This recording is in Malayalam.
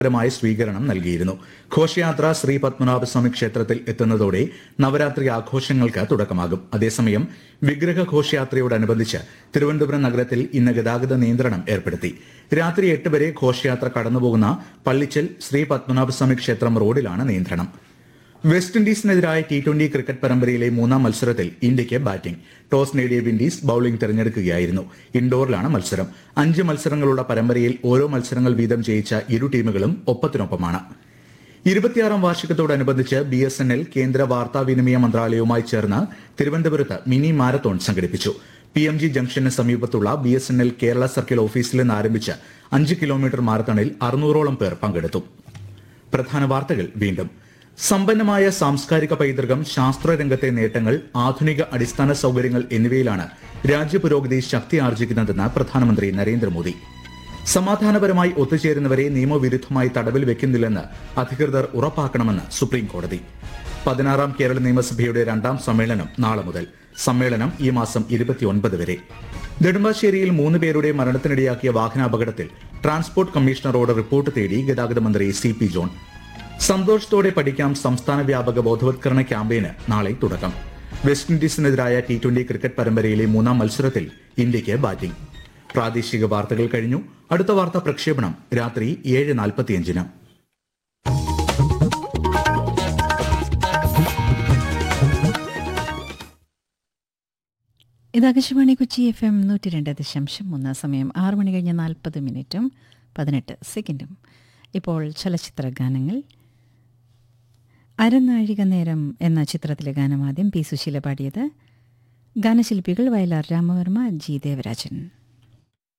പരമായ സ്വീകരണം നൽകിയിരുന്നു ഘോഷയാത്ര ശ്രീ പത്മനാഭസ്വാമി ക്ഷേത്രത്തിൽ എത്തുന്നതോടെ നവരാത്രി ആഘോഷങ്ങൾക്ക് തുടക്കമാകും അതേസമയം വിഗ്രഹ ഘോഷയാത്രയോടനുബന്ധിച്ച് തിരുവനന്തപുരം നഗരത്തിൽ ഇന്ന് ഗതാഗത നിയന്ത്രണം ഏർപ്പെടുത്തി രാത്രി എട്ട് വരെ ഘോഷയാത്ര കടന്നുപോകുന്ന പള്ളിച്ചൽ ശ്രീ പത്മനാഭസ്വാമി ക്ഷേത്രം റോഡിലാണ് നിയന്ത്രണം വെസ്റ്റ് ഇൻഡീസിനെതിരായ ടി ട്വന്റി ക്രിക്കറ്റ് പരമ്പരയിലെ മൂന്നാം മത്സരത്തിൽ ഇന്ത്യയ്ക്ക് ബാറ്റിംഗ് ടോസ് നേടിയ വിൻഡീസ് ബൌളിംഗ് തെരഞ്ഞെടുക്കുകയായിരുന്നു ഇൻഡോറിലാണ് മത്സരം അഞ്ച് മത്സരങ്ങളുള്ള പരമ്പരയിൽ ഓരോ മത്സരങ്ങൾ വീതം ജയിച്ച ഇരു ടീമുകളും ഒപ്പത്തിനൊപ്പമാണ് ഇരുപത്തിയാറാം വാർഷികത്തോടനുബന്ധിച്ച് ബി എസ് എൻ എൽ കേന്ദ്ര വാർത്താവിനിമയ മന്ത്രാലയവുമായി ചേർന്ന് തിരുവനന്തപുരത്ത് മിനി മാരത്തോൺ സംഘടിപ്പിച്ചു പി എം ജി ജംഗ്ഷന് സമീപത്തുള്ള B S N L Kerala circle ഓഫീസിൽ നിന്ന് ആരംഭിച്ച അഞ്ച് കിലോമീറ്റർ മാരത്തണിൽ അറുന്നൂറോളം പേർ പങ്കെടുത്തു പ്രധാന വാർത്തകൾ വീണ്ടും സമ്പന്നമായ സാംസ്കാരിക പൈതൃകം ശാസ്ത്രരംഗത്തെ നേട്ടങ്ങൾ ആധുനിക അടിസ്ഥാന സൗകര്യങ്ങൾ എന്നിവയിലാണ് രാജ്യപുരോഗതി ശക്തി ആർജിക്കുന്നതെന്ന് പ്രധാനമന്ത്രി നരേന്ദ്രമോദി സമാധാനപരമായി ഒത്തുചേരുന്നവരെ നിയമവിരുദ്ധമായി തടവിൽ വെക്കുന്നില്ലെന്ന് അധികൃതർ ഉറപ്പാക്കണമെന്ന് സുപ്രീം കോടതി പതിനാറാം കേരള നിയമസഭയുടെ രണ്ടാം സമ്മേളനം നാളെ മുതൽ സമ്മേളനം ഈ മാസം ഇരുപത്തിയൊൻപത് വരെ നെടുമ്പാശ്ശേരിയിൽ മൂന്ന് പേരുടെ മരണത്തിനിടയാക്കിയ വാഹനാപകടത്തിൽ ട്രാൻസ്പോർട്ട് കമ്മീഷണറോട് റിപ്പോർട്ട് തേടി ഗതാഗത മന്ത്രി സി പി ജോൺ സന്തോഷത്തോടെ പഠിക്കാം സംസ്ഥാന വ്യാപക ബോധവത്കരണ ക്യാമ്പയിന് നാളെ തുടക്കം വെസ്റ്റ് ഇൻഡീസിനെതിരായ ടി ട്വന്റി ക്രിക്കറ്റ് പരമ്പരയിലെ മൂന്നാം മത്സരത്തിൽ ഇന്ത്യയ്ക്ക് ബാറ്റിംഗ് പ്രാദേശിക വാർത്തകൾ കഴിഞ്ഞു അടുത്ത വാർത്താ പ്രക്ഷേപണം രാത്രി ഏഴ് നാൽപ്പത്തിയഞ്ചിന് ഇത് ആകാശവാണി കൊച്ചി എഫ് എം നൂറ്റി രണ്ട് ദശാംശം മൂന്ന് സമയം ആറ് മണി കഴിഞ്ഞ് നാൽപ്പത് മിനിറ്റും പതിനെട്ട് സെക്കൻഡും ഇപ്പോൾ ചലച്ചിത്ര ഗാനങ്ങൾ അരനാഴിക നേരം എന്ന ചിത്രത്തിലെ ഗാനം ആദ്യം പി സുശീല പാടിയത് ഗാനശില്പികൾ വയലാർ രാമവർമ്മ ജി ദേവരാജൻ